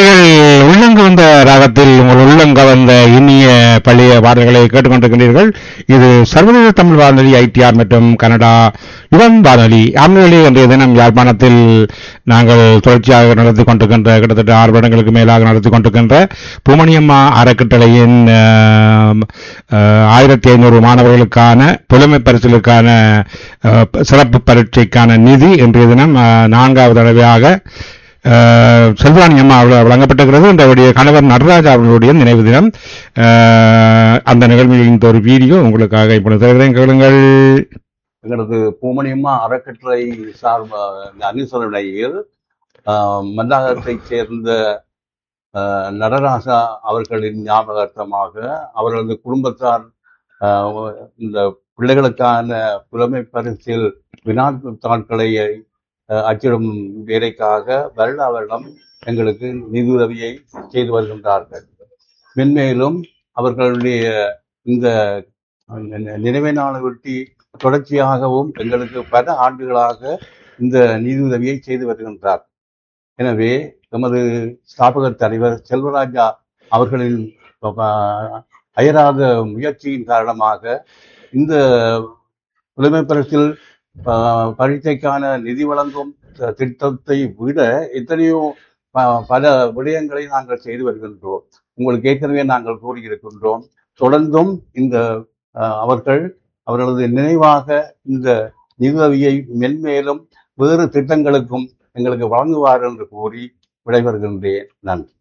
நேர்கள் உள்ளங்கவந்த ராகத்தில் உங்கள் உள்ளங்கவந்த இனிய பழைய பாடல்களை கேட்டுக்கொண்டிருக்கின்றீர்கள் இது சர்வதேச தமிழ் வானொலி ஐடிஆர் மற்றும் கனடா யுவன் வானொலி அம்னொலி என்ற தினம் யாழ்ப்பாணத்தில் நாங்கள் தொடர்ச்சியாக நடத்தி கொண்டிருக்கின்ற கிட்டத்தட்ட ஆறு வருடங்களுக்கு மேலாக நடத்தி கொண்டிருக்கின்ற புமணியம்மா அறக்கட்டளையின் ஆம், ஆஹ், ஆயிரத்தி ஐநூறு மாணவர்களுக்கான புலமை பரிசிலுக்கான ஆஹ், சிறப்பு பரீட்சைக்கான நிதி இன்றைய தினம் ஆஹ், நான்காவது தடவையாக ஆஹ், செல்வாணி அம்மா அவர்கள் வழங்கப்பட்டிருக்கிறது இன்றைய கணவர் நடராஜா அவர்களுடைய நினைவு தினம் ஆஹ், அந்த நிகழ்வில் இந்த ஒரு வீடியோ உங்களுக்காக இப்பொழுது தருகிறேன் கேளுங்கள் எங்களது பூமணியம்மா அறக்கட்டளை சார்ப இந்த அனுசரணையில் ஆஹ், மன்னாகத்தைச் சேர்ந்த ஆஹ், நடராசா அவர்களின் ஞாபகார்த்தமாக அவர்களது குடும்பத்தார் ஆஹ், இந்த பிள்ளைகளுக்கான புலமை பரிசில் வினாத்தாட்களை ஆஹ், அச்சிடும் வேலைக்காக வருடா வருடம் எங்களுக்கு நிதியுதவியை செய்து வருகின்றார்கள் மென்மேலும் அவர்களுடைய இந்த நினைவை நாளையொட்டி தொடர்ச்சியாகவும் எங்களுக்கு பல ஆண்டுகளாக இந்த நிதியுதவியை செய்து வருகின்றார் எனவே எமது ஸ்தாபக தலைவர் செல்வராஜா அவர்களின் அஹ், அயராத முயற்சியின் காரணமாக இந்த புலமை பரிசில் அஹ், பரீட்சைக்கான நிதி வழங்கும் த- திட்டத்தை விட எத்தனையோ ப- பல விடயங்களை நாங்கள் செய்து வருகின்றோம் உங்களுக்கு ஏற்கனவே நாங்கள் கூறியிருக்கின்றோம் தொடர்ந்தும் இந்த அஹ், அவர்கள் அவர்களது நினைவாக இந்த நிதியுதவியை மென்மேலும் வேறு திட்டங்களுக்கும் எங்களுக்கு வழங்குவார் என்று கூறி விடைபெறுகின்றேன் நன்றி